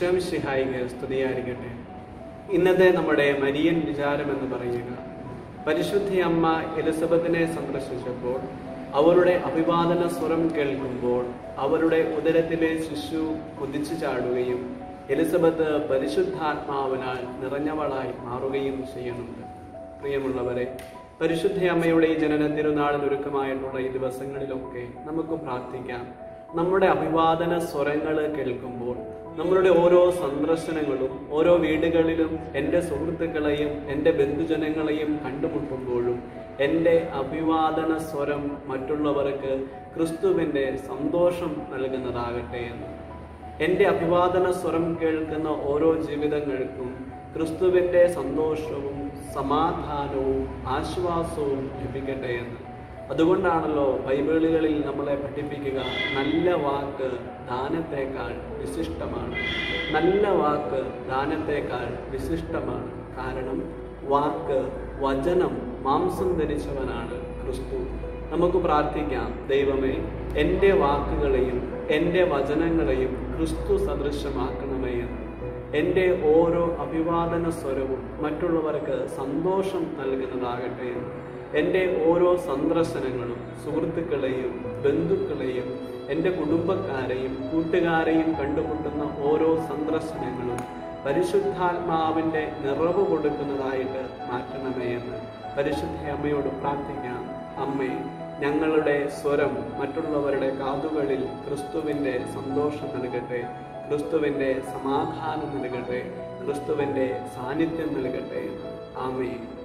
ഈശോം ശിഹായിക്ക് സ്തുതിയായിരിക്കട്ടെ ഇന്നത്തെ നമ്മുടെ മരിയൻ വിചാരം എന്ന് പറയുക പരിശുദ്ധി അമ്മ എലിസബത്തിനെ സന്ദർശിച്ചപ്പോൾ അവരുടെ അഭിവാദന സ്വരം കേൾക്കുമ്പോൾ അവരുടെ ഉദരത്തിലെ ശിശു കുതിച്ചു ചാടുകയും എലിസബത്ത് പരിശുദ്ധാത്മാവിനാൽ നിറഞ്ഞവളായി മാറുകയും ചെയ്യുന്നുണ്ട് പ്രിയമുള്ളവരെ പരിശുദ്ധ അമ്മയുടെ ഈ ജനന തിരുനാളിന് ഒരുക്കമായിട്ടുള്ള ഈ ദിവസങ്ങളിലൊക്കെ നമുക്ക് പ്രാർത്ഥിക്കാം നമ്മുടെ അഭിവാദന സ്വരങ്ങൾ കേൾക്കുമ്പോൾ നമ്മളുടെ ഓരോ സന്ദർശനങ്ങളും ഓരോ വീടുകളിലും എൻ്റെ സുഹൃത്തുക്കളെയും എൻ്റെ ബന്ധുജനങ്ങളെയും കണ്ടുമുട്ടുമ്പോഴും എൻ്റെ അഭിവാദന സ്വരം മറ്റുള്ളവർക്ക് ക്രിസ്തുവിൻ്റെ സന്തോഷം നൽകുന്നതാകട്ടെ എന്ന് എൻ്റെ അഭിവാദന സ്വരം കേൾക്കുന്ന ഓരോ ജീവിതങ്ങൾക്കും ക്രിസ്തുവിൻ്റെ സന്തോഷവും സമാധാനവും ആശ്വാസവും ലഭിക്കട്ടെ എന്ന് അതുകൊണ്ടാണല്ലോ ബൈബിളുകളിൽ നമ്മളെ പഠിപ്പിക്കുക നല്ല വാക്ക് ദാനത്തേക്കാൾ വിശിഷ്ടമാണ് നല്ല വാക്ക് ദാനത്തേക്കാൾ വിശിഷ്ടമാണ് കാരണം വാക്ക് വചനം മാംസം ധരിച്ചവനാണ് ക്രിസ്തു നമുക്ക് പ്രാർത്ഥിക്കാം ദൈവമേ എൻ്റെ വാക്കുകളെയും എൻ്റെ വചനങ്ങളെയും ക്രിസ്തു സദൃശമാക്കണമേ എന്ന് എൻ്റെ ഓരോ അഭിവാദന സ്വരവും മറ്റുള്ളവർക്ക് സന്തോഷം നൽകുന്നതാകട്ടെ എന്ന് എൻ്റെ ഓരോ സന്ദർശനങ്ങളും സുഹൃത്തുക്കളെയും ബന്ധുക്കളെയും എൻ്റെ കുടുംബക്കാരെയും കൂട്ടുകാരെയും കണ്ടുമുട്ടുന്ന ഓരോ സന്ദർശനങ്ങളും പരിശുദ്ധാത്മാവിൻ്റെ നിറവ് കൊടുക്കുന്നതായിട്ട് മാറ്റണമേ എന്ന് പരിശുദ്ധ അമ്മയോട് പ്രാർത്ഥിക്കാം അമ്മേ ഞങ്ങളുടെ സ്വരം മറ്റുള്ളവരുടെ കാതുകളിൽ ക്രിസ്തുവിൻ്റെ സന്തോഷം നൽകട്ടെ ക്രിസ്തുവിൻ്റെ സമാധാനം നൽകട്ടെ ക്രിസ്തുവിൻ്റെ സാന്നിധ്യം നൽകട്ടെ ആമേ